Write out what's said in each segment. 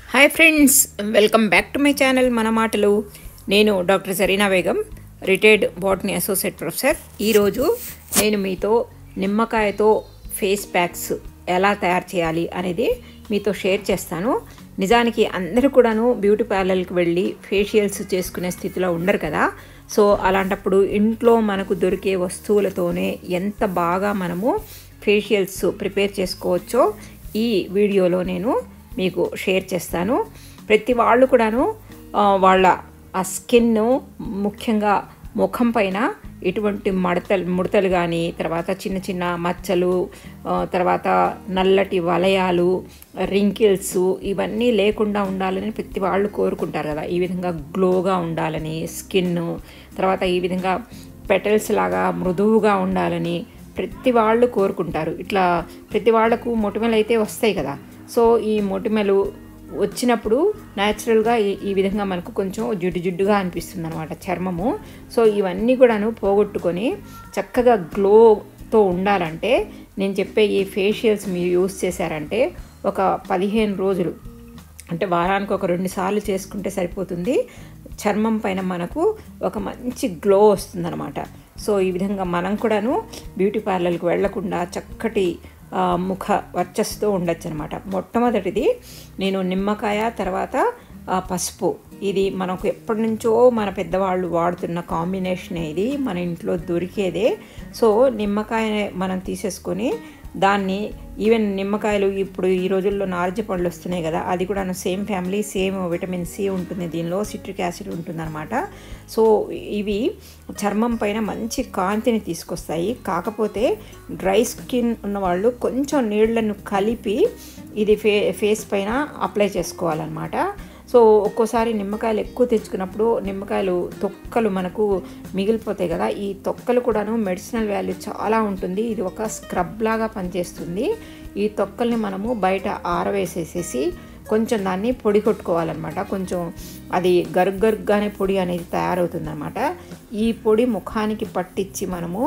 hi friends welcome back to my channel మన మాటలు నేను doctor Zarina Begum retired botany associate professor ఈరోజు నేను మీతో నిమ్మకాయతో ఫేస్ ప్యాక్స్ ఎలా తయారు చేయాలి అనేది మీతో షేర్ చేస్తాను నిజానికి అందరూ కూడాను బ్యూటీ పార్లర్కి వెళ్ళి ఫేషియల్స్ చేసుకునే స్థితిలో ఉండరు కదా సో అలాంటప్పుడు ఇంట్లో మనకు దొరికే వస్తువులతోనే ఎంత బాగా మనము ఫేషియల్స్ ప్రిపేర్ చేసుకోవచ్చో ఈ వీడియోలో నేను మీకు షేర్ చేస్తాను ప్రతి వాళ్ళు కూడాను ఆ, వాళ్ళ ఆ స్కిన్ ముఖ్యంగా ముఖం పైన ఇటువంటి మడతలు ముడతలు కానీ తర్వాత చిన్న చిన్న మచ్చలు ఆ, తర్వాత నల్లటి వలయాలు రింకిల్స్ ఇవన్నీ లేకుండా ఉండాలని ప్రతి వాళ్ళు కోరుకుంటారు కదా ఈ విధంగా గ్లోగా ఉండాలని స్కిన్ తర్వాత ఈ విధంగా పెటల్స్ లాగా మృదువుగా ఉండాలని ప్రతి వాళ్ళు కోరుకుంటారు ఇట్లా ప్రతి వాళ్ళకు మొటిమలు అయితే వస్తాయి కదా సో ఈ మొటిమలు వచ్చినప్పుడు న్యాచురల్గా ఈ ఈ విధంగా మనకు కొంచెం జిడ్డు జిడ్డుగా అనిపిస్తుంది అనమాట చర్మము సో ఇవన్నీ కూడాను పోగొట్టుకొని చక్కగా గ్లోతో ఉండాలంటే నేను చెప్పే ఈ ఫేషియల్స్ మీరు యూస్ చేశారంటే ఒక పదిహేను రోజులు అంటే వారానికి ఒక రెండు సార్లు చేసుకుంటే సరిపోతుంది చర్మం పైన మనకు ఒక మంచి గ్లో వస్తుందన్నమాట సో ఈ విధంగా మనం కూడాను బ్యూటీ పార్లర్కి వెళ్లకుండా చక్కటి ఆ, ముఖ వర్చస్సుతో ఉండొచ్చు అనమాట మొట్టమొదటిది నేను నిమ్మకాయ తర్వాత ఆ, పసుపు ఇది మనకు ఎప్పటి నుంచో మన పెద్దవాళ్ళు వాడుతున్న కాంబినేషన్ ఇది మన ఇంట్లో దొరికేదే సో నిమ్మకాయ మనం తీసేసుకొని దాన్ని ఈవెన్ నిమ్మకాయలు ఇప్పుడు ఈ రోజుల్లో నారింజ పండ్లు వస్తున్నాయి కదా అది కూడా same family same vitamin C ఉంటుంది దీనిలో సిట్రిక్ యాసిడ్ ఉంటుందన్నమాట సో ఇవి చర్మం పైన మంచి కాంతిని తీసుకొస్తాయి కాకపోతే డ్రై స్కిన్ ఉన్నవాళ్ళు కొంచెం నీళ్లను కలిపి ఇది ఫే ఫేస్ పైన అప్లై చేసుకోవాలన్నమాట సో ఒక్కోసారి నిమ్మకాయలు ఎక్కువ తెచ్చుకున్నప్పుడు నిమ్మకాయలు తొక్కలు మనకు మిగిలిపోతాయి కదా ఈ తొక్కలు కూడాను మెడిసినల్ వాల్యూ చాలా ఉంటుంది ఇది ఒక స్క్రబ్ లాగా పనిచేస్తుంది ఈ తొక్కల్ని మనము బయట ఆరవేసేసేసి కొంచెం దాన్ని పొడి కొట్టుకోవాలన్నమాట కొంచెం అది గరుగ్ గరుగ్గానే పొడి అనేది తయారవుతుందన్నమాట ఈ పొడి ముఖానికి పట్టించి మనము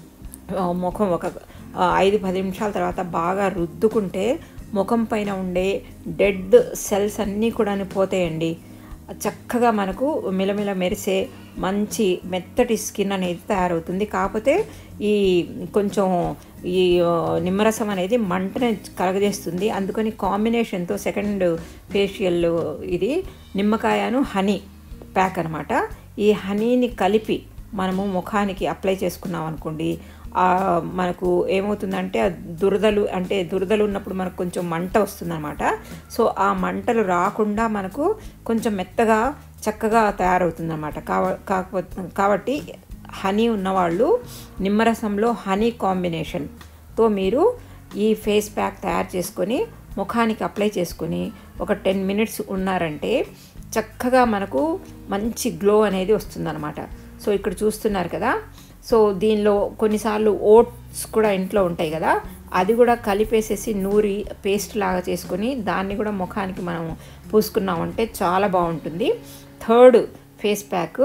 ఆ, ముఖం ఒక ఆ, ఐదు పది నిమిషాల తర్వాత బాగా రుద్దుకుంటే ముఖం పైన ఉండే డెడ్ సెల్స్ అన్నీ కూడా పోతాయండి చక్కగా మనకు మిలమిల మెరిసే మంచి మెత్తటి స్కిన్ అనేది తయారవుతుంది కాకపోతే ఈ కొంచెం ఈ ఆ, నిమ్మరసం అనేది మంటని కలగజేస్తుంది అందుకని కాంబినేషన్తో సెకండ్ ఫేషియల్ ఇది నిమ్మకాయను హనీ ప్యాక్ అనమాట ఈ హనీని కలిపి మనము ముఖానికి అప్లై చేసుకున్నాం అనుకోండి ఆ, మనకు ఏమవుతుందంటే ఆ దురదలు అంటే దురదలు ఉన్నప్పుడు మనకు కొంచెం మంట వస్తుందన్నమాట సో ఆ మంటలు రాకుండా మనకు కొంచెం మెత్తగా చక్కగా తయారవుతుందన్నమాట కావ కాకపోతే కాబట్టి హనీ ఉన్నవాళ్ళు నిమ్మరసంలో హనీ కాంబినేషన్తో మీరు ఈ ఫేస్ ప్యాక్ తయారు చేసుకొని ముఖానికి అప్లై చేసుకొని ఒక టెన్ మినిట్స్ ఉన్నారంటే చక్కగా మనకు మంచి గ్లో అనేది వస్తుందన్నమాట సో ఇక్కడ చూస్తున్నారు కదా సో దీనిలో కొన్నిసార్లు ఓట్స్ కూడా ఇంట్లో ఉంటాయి కదా అది కూడా కలిపేసేసి నూరి పేస్ట్ లాగా చేసుకొని దాన్ని కూడా ముఖానికి మనం పూసుకున్నామంటే చాలా బాగుంటుంది థర్డ్ ఫేస్ ప్యాక్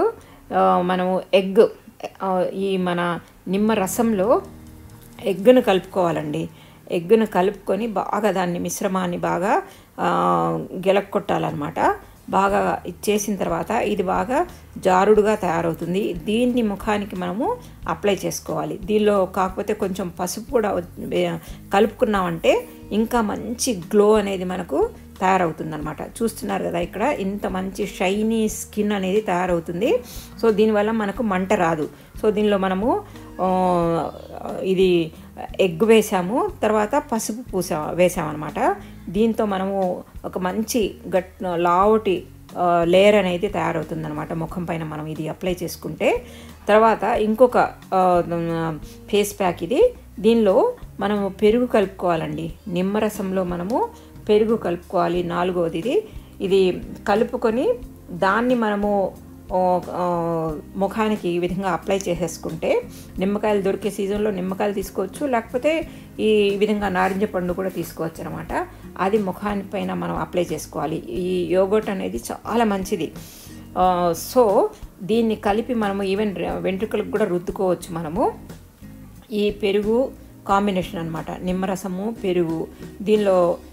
మనము ఎగ్ ఆ, ఈ మన నిమ్మ రసంలో ఎగ్గును కలుపుకోవాలండి ఎగ్గును కలుపుకొని బాగా దాన్ని మిశ్రమాన్ని బాగా ఆ, గెలక్కొట్టాలన్నమాట బాగా ఇచ్చేసిన తర్వాత ఇది బాగా జారుడుగా తయారవుతుంది దీన్ని ముఖానికి మనము అప్లై చేసుకోవాలి దీనిలో కాకపోతే కొంచెం పసుపు కూడా వే- కలుపుకున్నామంటే ఇంకా మంచి గ్లో అనేది మనకు తయారవుతుందన్నమాట చూస్తున్నారు కదా ఇక్కడ ఇంత మంచి షైనీ స్కిన్ అనేది తయారవుతుంది సో దీనివల్ల మనకు మంట రాదు సో దీనిలో మనము ఆ, ఇది ఎగ్ వేసాము తర్వాత పసుపు పూసా వేసామన్నమాట దీంతో మనము ఒక మంచి గట్ లావుటి లేయర్ అనేది తయారవుతుందన్నమాట ముఖం పైన మనం ఇది అప్లై చేసుకుంటే తర్వాత ఇంకొక ఆ, ఫేస్ ప్యాక్ ఇది దీనిలో మనము పెరుగు కలుపుకోవాలండి నిమ్మరసంలో మనము పెరుగు కలుపుకోవాలి నాలుగవది ఇది ఇది కలుపుకొని దాన్ని మనము ఆ, ఆ, ముఖానికి ఈ విధంగా అప్లై చేసేసుకుంటే నిమ్మకాయలు దొరికే సీజన్లో నిమ్మకాయలు తీసుకోవచ్చు లేకపోతే ఈ విధంగా నారింజ పండు కూడా తీసుకోవచ్చు అనమాట అది ముఖాని పైన మనం అప్లై చేసుకోవాలి ఈ యోగట్ అనేది చాలా మంచిది ఆ, సో దీన్ని కలిపి మనము ఈవెన్ వెంట్రుకలకు కూడా రుద్దుకోవచ్చు మనము ఈ పెరుగు కాంబినేషన్ అనమాట నిమ్మరసము పెరుగు దీనిలో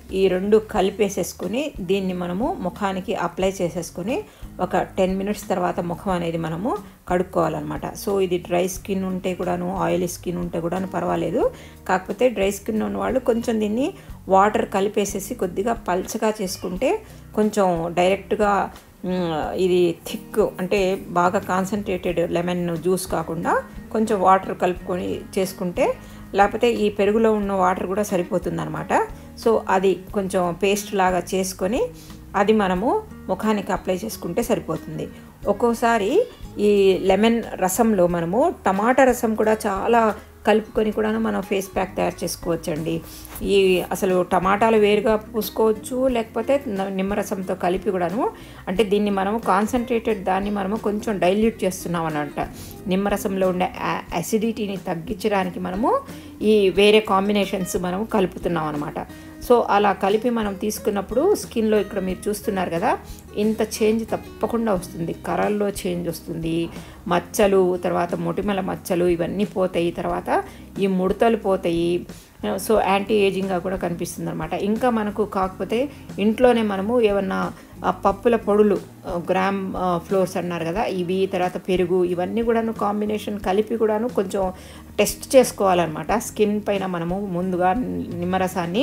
ఈ రెండు కలిపేసేసుకొని దీన్ని మనము ముఖానికి అప్లై చేసేసుకొని ఒక టెన్ మినిట్స్ తర్వాత ముఖం అనేది మనము కడుక్కోవాలన్నమాట సో ఇది డ్రై స్కిన్ ఉంటే కూడాను ఆయిలీ స్కిన్ ఉంటే కూడాను పర్వాలేదు కాకపోతే డ్రై స్కిన్ ఉన్న వాళ్ళు కొంచెం దీన్ని వాటర్ కలిపేసేసి కొద్దిగా పల్చగా చేసుకుంటే కొంచెం డైరెక్ట్గా మ్, ఇది థిక్ అంటే బాగా కాన్సన్ట్రేటెడ్ లెమన్ జ్యూస్ కాకుండా కొంచెం వాటర్ కలుపుకొని చేసుకుంటే లేకపోతే ఈ పెరుగులో ఉన్న వాటర్ కూడా సరిపోతుంది అనమాట సో అది కొంచెం పేస్ట్ లాగా చేసుకొని అది మనము ముఖానికి అప్లై చేసుకుంటే సరిపోతుంది ఒక్కోసారి ఈ లెమన్ రసంలో మనము టమాటా రసం కూడా చాలా కలుపుకొని కూడా మనం ఫేస్ ప్యాక్ తయారు చేసుకోవచ్చండి ఈ అసలు టమాటాలు వేరుగా పూసుకోవచ్చు లేకపోతే న- నిమ్మరసంతో కలిపి కూడాను అంటే దీన్ని మనము కాన్సన్ట్రేటెడ్ దాన్ని మనము కొంచెం డైల్యూట్ చేస్తున్నాం అనమాట నిమ్మరసంలో ఉండే అసిడిటీని తగ్గించడానికి మనము ఈ వేరే కాంబినేషన్స్ మనము కలుపుతున్నాం అనమాట సో అలా కలిపి మనం తీసుకున్నప్పుడు స్కిన్లో ఇక్కడ మీరు చూస్తున్నారు కదా ఇంత చేంజ్ తప్పకుండా వస్తుంది కరల్లో చేంజ్ వస్తుంది మచ్చలు తర్వాత మొటిమల మచ్చలు ఇవన్నీ పోతాయి తర్వాత ఈ ముడతలు పోతాయి సో యాంటీ ఏజింగ్గా కూడా కనిపిస్తుంది అనమాట ఇంకా మనకు కాకపోతే ఇంట్లోనే మనము ఏమన్నా ఆ పప్పుల పొడులు ఆ, గ్రామ్ ఆ, ఫ్లోర్స్ అన్నారు కదా ఇవి తర్వాత పెరుగు ఇవన్నీ కూడాను కాంబినేషన్ కలిపి కూడాను కొంచెం టెస్ట్ చేసుకోవాలన్నమాట స్కిన్ పైన మనము ముందుగా నిమ్మరసాన్ని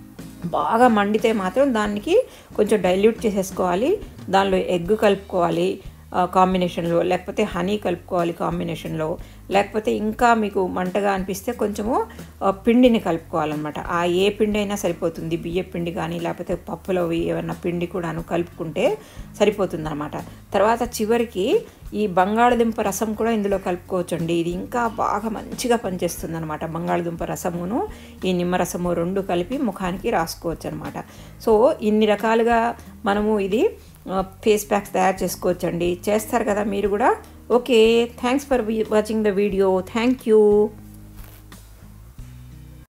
బాగా మండితే మాత్రం దానికి కొంచెం డైల్యూట్ చేసేసుకోవాలి దానిలో ఎగ్ కలుపుకోవాలి ఆ, కాంబినేషన్లో లేకపోతే హనీ కలుపుకోవాలి కాంబినేషన్లో లేకపోతే ఇంకా మీకు మంటగా అనిపిస్తే కొంచెము ఆ, పిండిని కలుపుకోవాలన్నమాట ఆ ఏ పిండి అయినా సరిపోతుంది బియ్య పిండి కానీ లేకపోతే పప్పులవి ఏమన్నా పిండి కూడాను కలుపుకుంటే సరిపోతుంది అనమాట తర్వాత చివరికి ఈ బంగాళదుంప రసం కూడా ఇందులో కలుపుకోవచ్చండి ఇది ఇంకా బాగా మంచిగా పనిచేస్తుంది అనమాట బంగాళదుంప రసమును ఈ నిమ్మరసము రెండు కలిపి ముఖానికి రాసుకోవచ్చు అనమాట సో ఇన్ని రకాలుగా మనము ఇది ఫేస్ ప్యాక్స్ తయారు చేసుకోవచ్చండి చేస్తారు కదా మీరు కూడా okay thanks for watching the video thank you